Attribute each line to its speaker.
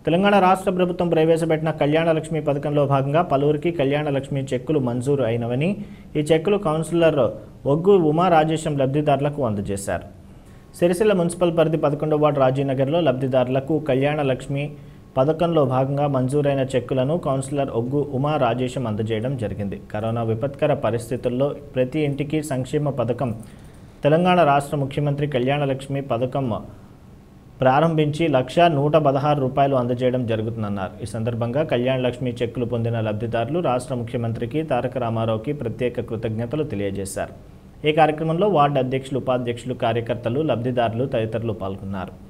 Speaker 1: తెలంగాణ రాష్ట్ర ప్రభుత్వం ప్రవేశపెట్టిన కళ్యాణ లక్ష్మి పథకంలో భాగంగా పలువురికి కళ్యాణ లక్ష్మి చెక్కులు మంజూరు అయినవని ఈ చెక్కులు కౌన్సిలర్ ఒగ్గు ఉమా రాజేశం లబ్ధిదారులకు అందజేశారు సిరిసిల్ల మున్సిపల్ పరిధి పదకొండవ వార్డు రాజీనగర్లో లబ్ధిదారులకు కళ్యాణ లక్ష్మి పథకంలో భాగంగా మంజూరైన చెక్కులను కౌన్సిలర్ ఒగ్గు ఉమా రాజేశం అందజేయడం జరిగింది కరోనా విపత్కర పరిస్థితుల్లో ప్రతి ఇంటికి సంక్షేమ పథకం తెలంగాణ రాష్ట్ర ముఖ్యమంత్రి కళ్యాణ లక్ష్మి పథకం ప్రారంభించి లక్ష నూట పదహారు రూపాయలు అందజేయడం జరుగుతుందన్నారు ఈ సందర్భంగా కళ్యాణ లక్ష్మి చెక్కులు పొందిన లబ్ధిదారులు రాష్ట్ర ముఖ్యమంత్రికి తారక రామారావుకి ప్రత్యేక కృతజ్ఞతలు తెలియజేశారు ఈ కార్యక్రమంలో వార్డు అధ్యక్షులు ఉపాధ్యక్షులు కార్యకర్తలు లబ్ధిదారులు తదితరులు పాల్గొన్నారు